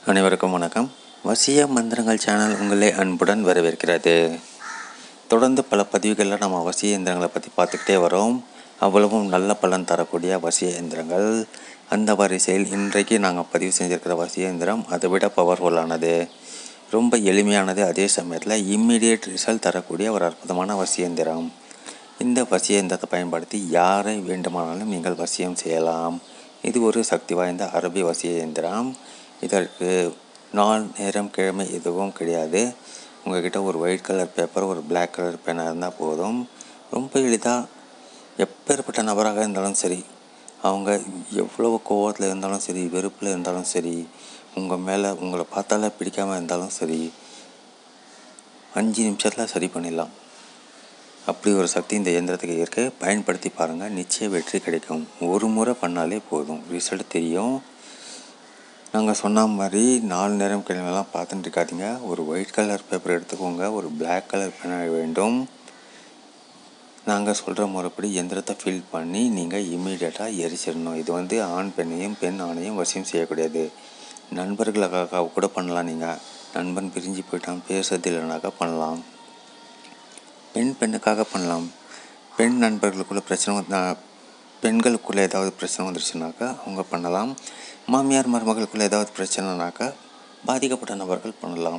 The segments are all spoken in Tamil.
அனைவருக்கும் வணக்கம் வசிய மந்திரங்கள் சேனல் உங்களை அன்புடன் வரவேற்கிறது தொடர்ந்து பல பதிவுகளில் நம்ம வசிய இயந்திரங்களை பற்றி பார்த்துக்கிட்டே வரோம் அவ்வளவும் நல்ல பலன் தரக்கூடிய வசிய இயந்திரங்கள் அந்த வரிசையில் இன்றைக்கு நாங்கள் பதிவு செஞ்சுருக்கிற வசிய இயந்திரம் அதை விட பவர்ஃபுல்லானது ரொம்ப எளிமையானது அதே சமயத்தில் இம்மிடியேட் ரிசல்ட் தரக்கூடிய ஒரு அற்புதமான வசிய இயந்திரம் இந்த வசிய இயந்திரத்தை பயன்படுத்தி யாரை வேண்டுமானாலும் நீங்கள் வசியம் செய்யலாம் இது ஒரு சக்தி வாய்ந்த அரபி வசிய இயந்திரம் இதற்கு நாள் நேரம் கிழமை எதுவும் கிடையாது உங்கள்கிட்ட ஒரு ஒயிட் கலர் பேப்பர் ஒரு Black கலர் பேனாக இருந்தால் போதும் ரொம்ப எளிதாக எப்பேற்பட்ட நபராக இருந்தாலும் சரி அவங்க எவ்வளவு கோவத்தில் இருந்தாலும் சரி வெறுப்பில் இருந்தாலும் சரி உங்கள் மேலே உங்களை பார்த்தாலே பிடிக்காமல் இருந்தாலும் சரி அஞ்சு நிமிஷத்தில் சரி பண்ணிடலாம் அப்படி ஒரு சக்தி இந்த இயந்திரத்துக்கு இருக்கு பயன்படுத்தி பாருங்கள் நிச்சய வெற்றி கிடைக்கும் ஒரு முறை பண்ணாலே போதும் ரிசல்ட் தெரியும் நாங்கள் சொன்ன மாதிரி நாலு நேரம் கிழமைலாம் பார்த்துட்டு இருக்காதீங்க ஒரு ஒயிட் கலர் பேப்பர் எடுத்துக்கோங்க ஒரு Black கலர் பேனா வேண்டும் நாங்கள் சொல்கிற முறைப்படி எந்திரத்தை ஃபில் பண்ணி நீங்கள் இம்மீடியட்டாக எரிச்சிடணும் இது வந்து ஆண் பெண்ணையும் பெண் ஆணையும் வசியம் செய்யக்கூடியது நண்பர்களுக்காக கூட பண்ணலாம் நீங்கள் நண்பன் பிரிஞ்சு போயிட்டான் பேசுறது இல்லைனாக்கா பண்ணலாம் பெண் பெண்ணுக்காக பண்ணலாம் பெண் நண்பர்களுக்குள்ள பிரச்சனை வந்தா பெண்களுக்குள்ளே ஏதாவது பிரச்சனை வந்துருச்சுனாக்கா அவங்க பண்ணலாம் மாமியார் மருமகளுக்குள்ளே ஏதாவது பிரச்சனைனாக்கா பாதிக்கப்பட்ட நபர்கள் பண்ணலாம்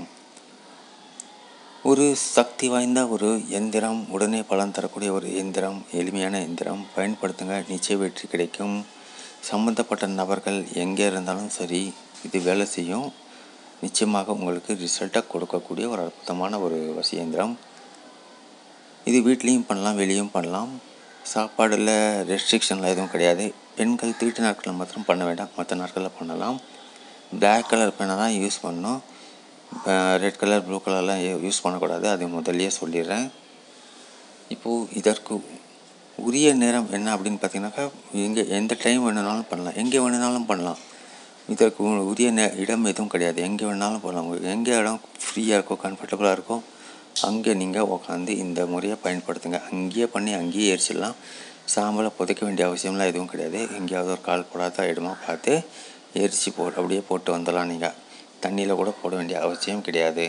ஒரு சக்தி வாய்ந்த ஒரு எந்திரம் உடனே பலன் தரக்கூடிய ஒரு எந்திரம் எளிமையான எந்திரம் பயன்படுத்துங்க நிச்சய வெற்றி கிடைக்கும் சம்மந்தப்பட்ட நபர்கள் எங்கே இருந்தாலும் சரி இது வேலை செய்யும் நிச்சயமாக உங்களுக்கு ரிசல்ட்டை கொடுக்கக்கூடிய ஒரு அற்புதமான ஒரு வசி இயந்திரம் இது வீட்லேயும் பண்ணலாம் வெளியும் பண்ணலாம் சாப்பாடில் ரெஸ்ட்ரிக்ஷன்லாம் எதுவும் கிடையாது பெண்கள் தீட்டு நாட்களில் மாத்திரம் பண்ண வேண்டாம் மற்ற நாட்களில் பண்ணலாம் Black கலர் பேனை தான் யூஸ் பண்ணணும் ரெட் கலர் ப்ளூ கலர்லாம் யூஸ் பண்ணக்கூடாது அது முதல்லயே சொல்லிடுறேன் இப்போது இதற்கு உரிய நேரம் என்ன அப்படின்னு பார்த்தீங்கன்னாக்கா எங்கே எந்த டைம் வேணுனாலும் பண்ணலாம் எங்கே வேணுனாலும் பண்ணலாம் இதற்கு உ- உரிய நே இடம் எதுவும் கிடையாது எங்கே வேணாலும் போகலாம் உங்களுக்கு எங்கே இடம் ஃப்ரீயாக இருக்கோ கம்ஃபர்டபுளாக இருக்கோ அங்கே நீங்கள் உட்காந்து இந்த முறையை பயன்படுத்துங்க அங்கேயே பண்ணி அங்கேயே எரிச்சிடலாம் சாம்பலை புதைக்க வேண்டிய அவசியம்லாம் எதுவும் கிடையாது எங்கேயாவது ஒரு கால் போடாத இடமா பார்த்து எரிச்சு போ அப்படியே போட்டு வந்துடலாம் நீங்கள் தண்ணியில் கூட போட வேண்டிய அவசியம் கிடையாது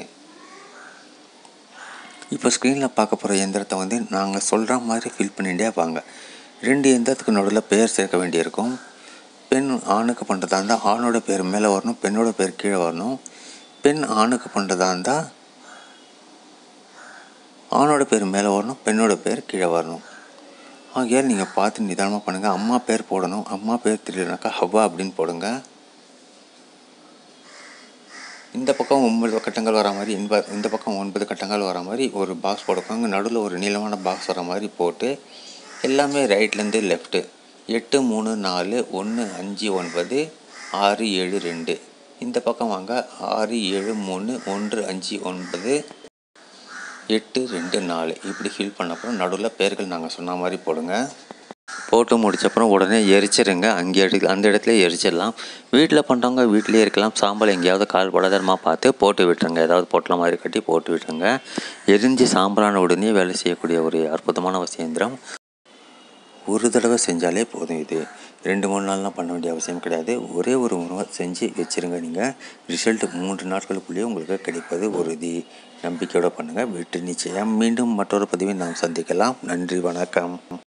இப்போ ஸ்க்ரீனில் பார்க்க போகிற எந்திரத்தை வந்து நாங்கள் சொல்கிற மாதிரி ஃபில் பண்ணிகிட்டே வாங்க ரெண்டு எந்திரத்துக்கு நடுவில் பேர் சேர்க்க வேண்டியிருக்கும் பெண் ஆணுக்கு பண்ணுறதா இருந்தால் ஆணோட பேர் மேலே வரணும் பெண்ணோட பேர் கீழே வரணும் பெண் ஆணுக்கு பண்ணுறதா இருந்தால் ஆணோட பேர் மேலே வரணும் பெண்ணோட பேர் கீழே வரணும் ஆகையால் நீங்கள் பார்த்து நிதானமாக பண்ணுங்கள் அம்மா பேர் போடணும் அம்மா பேர் தெரியலனாக்கா ஹவ்வா அப்படின்னு போடுங்க இந்த பக்கம் ஒன்பது கட்டங்கள் வர மாதிரி இந்த இந்த பக்கம் ஒன்பது கட்டங்கள் வர மாதிரி ஒரு பாக்ஸ் போடுவாங்க நடுவில் ஒரு நீளமான பாக்ஸ் வர மாதிரி போட்டு எல்லாமே ரைட்லேருந்து லெஃப்ட்டு எட்டு மூணு நாலு ஒன்று அஞ்சு ஒன்பது ஆறு ஏழு ரெண்டு இந்த பக்கம் வாங்க ஆறு ஏழு மூணு ஒன்று அஞ்சு ஒன்பது எட்டு ரெண்டு நாலு இப்படி ஃபில் பண்ணப்பறம் நடுவில் பேர்கள் நாங்கள் சொன்ன மாதிரி போடுங்க போட்டு முடிச்சப்பறம் உடனே எரிச்சிருங்க அங்கே எடு அந்த இடத்துல எரிச்சிடலாம் வீட்டில் பண்ணுறவங்க வீட்டிலே இருக்கலாம் சாம்பல் எங்கேயாவது கால் படாதரமாக பார்த்து போட்டு விட்டுருங்க ஏதாவது பொட்டலம் மாதிரி கட்டி போட்டு விட்டுருங்க எரிஞ்சு சாம்பலான உடனே வேலை செய்யக்கூடிய ஒரு அற்புதமான வசியந்திரம் ஒரு தடவை செஞ்சாலே போதும் இது ரெண்டு மூணு நாள்லாம் பண்ண வேண்டிய அவசியம் கிடையாது ஒரே ஒரு முறை செஞ்சு வச்சுருங்க நீங்கள் ரிசல்ட் மூன்று நாட்களுக்குள்ளேயே உங்களுக்கு கிடைப்பது உறுதி நம்பிக்கையோடு பண்ணுங்கள் வெற்றி நிச்சயம் மீண்டும் மற்றொரு பதிவை நாம் சந்திக்கலாம் நன்றி வணக்கம்